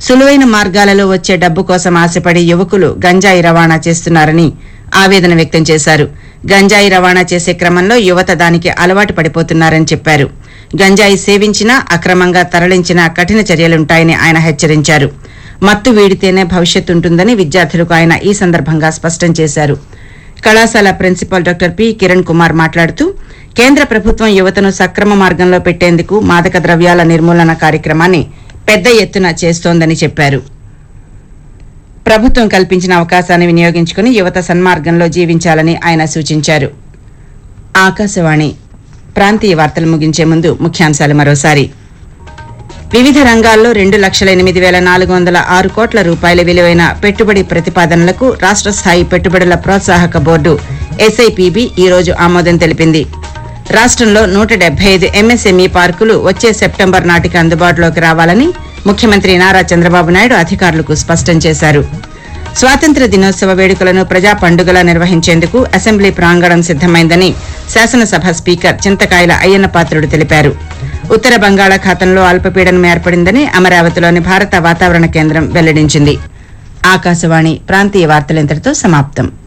సులువైన మార్గాలలో వచ్చే డబ్బు కోసం ఆశపడి యువకులు గంజాయి రవాణా చేస్తున్నారని ఆవేదన వ్యక్తం చేశారు గంజాయి రవాణా చేసే క్రమంలో యువత దానికి అలవాటు పడిపోతున్నారని చెప్పారు గంజాయి సేవించినా అక్రమంగా తరలించినా కఠిన చర్యలుంటాయని ఆయన హెచ్చరించారు మత్తు వీడితేనే భవిష్యత్తు ఉంటుందని విద్యార్థులకు ఆయన ఈ సందర్భంగా స్పష్టం చేశారు కళాశాల principal doctor P Kiran Kumar మాట్లాడుతూ కేంద్ర ప్రభుత్వం యువతను సక్రమ మార్గంలో పెట్టేందుకు మాదక ద్రవ్యాల నిర్మూలన కార్యక్రమాన్ని పెద్ద ఎత్తున చేస్తోందని చెప్పారు ప్రభుత్వం కల్పించిన అవకాశాన్ని వినియోగించుకుని యువత సన్మార్గంలో జీవించాలని ఆయన సూచించారు ఆకాశవాణి ప్రాంతీయ వార్తలు ముగించే ముందు ముఖ్యాంశాలు మరోసారి వివిధ రంగాల్లో రెండు లక్షల ఎనిమిది వేల నాలుగు వందల ఆరు కోట్ల రూపాయల విలువైన పెట్టుబడి ప్రతిపాదనలకు రాష్ట్ర స్థాయి పెట్టుబడుల ప్రోత్సాహక బోర్డు ఎస్ఐపిబి ఈ రోజు ఆమోదం తెలిపింది రాష్ట్రంలో నూట డెబ్బై ఐదు ఎంఎస్ఎంఈ పార్కులు వచ్చే సెప్టెంబర్ నాటికి అందుబాటులోకి రావాలని ముఖ్యమంత్రి నారా చంద్రబాబు నాయుడు అధికారులకు స్పష్టం చేశారు స్వాతంత్ర దినోత్సవ వేడుకలను ప్రజా పండుగలా నిర్వహించేందుకు అసెంబ్లీ ప్రాంగణం సిద్దమైందని శాసనసభ స్పీకర్ చింతకాయల అయ్యన్న పాత్రుడు తెలిపారు ఉత్తర బంగాళాఖాతంలో అల్పపీడనం ఏర్పడిందని అమరావతిలోని భారత వాతావరణ కేంద్రం వెల్లడించింది ఆకాశవాణి ప్రాంతీయ వార్తలింతటితో సమాప్తం